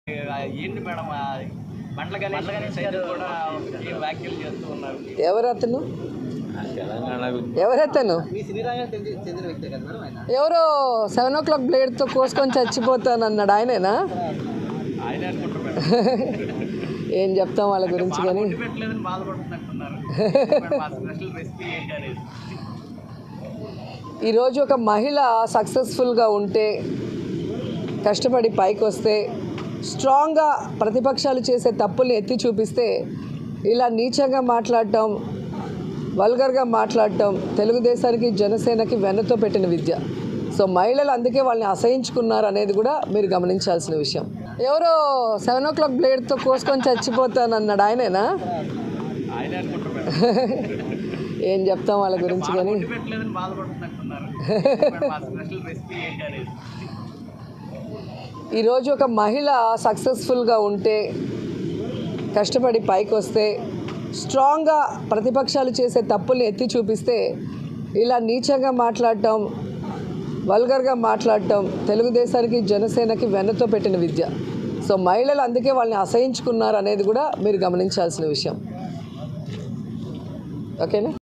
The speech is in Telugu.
ఏంటి మేడం ఆ బండ్ల గణేష్ సైతం కూడా ఏం వ్యాఖ్యలు చేస్తూ ఉన్నారు ఎవరు అతను తెలంగాణకు ఎవరతను మీ సినీ రంగానికి చెంది- చెందిన వ్యక్తే కదా మేడం ఆయన ఎవరో సెవెన్ ఓ క్లాక్ బ్లేడ్తో కోసుకొని చచ్చిపోతానన్నాడు ఆయనేనా ఆయన అనుకుంటారు మేడం ఏం చెప్తాం వాళ్ళ గురించి కానీ ఫుడ్ పెట్టలేదని బాధపడుతున్నట్టున్నారు మేడం, ఆ స్పెషల్ రెసిపీ ఏంటి అనేది ఈరోజు ఒక మహిళ సక్సెస్ఫుల్గా ఉంటే కష్టపడి పైకి వస్తే స్ట్రాంగ్గా ప్రతిపక్షాలు చేసే తప్పుల్ని ఎత్తి చూపిస్తే ఇలా నీచంగా మాట్లాడటం వల్గర్గా మాట్లాడటం తెలుగుదేశానికి జనసేనకి వెన్నతో పెట్టిన విద్య సో మహిళలు అందుకే వాళ్ళని అసహించుకున్నారు అనేది కూడా మీరు గమనించాల్సిన విషయం ఎవరో సెవెన్ ఓ క్లాక్ బ్లేడ్తో కోసుకొని చచ్చిపోతానన్నాడు ఆయనేనా ఆయన అనుకుంటారు మేడం ఏం చెప్తాం వాళ్ళ గురించి కానీ ఫుడ్ పెట్టలేదని బాధపడుతున్నట్టున్నారు మేడం, ఆ స్పెషల్ రెసిపీ ఏంటి అనేది ఈరోజు ఒక మహిళ సక్సెస్ఫుల్గా ఉంటే కష్టపడి పైకి వస్తే స్ట్రాంగ్గా ప్రతిపక్షాలు చేసే తప్పుల్ని ఎత్తి చూపిస్తే ఇలా నీచంగా మాట్లాడటం వల్గర్గా మాట్లాడటం తెలుగుదేశానికి జనసేనకి వెన్నతో పెట్టిన విద్య సో మహిళలు అందుకే వాళ్ళని అసహించుకున్నారు అనేది కూడా మీరు గమనించాల్సిన విషయం ఓకేనా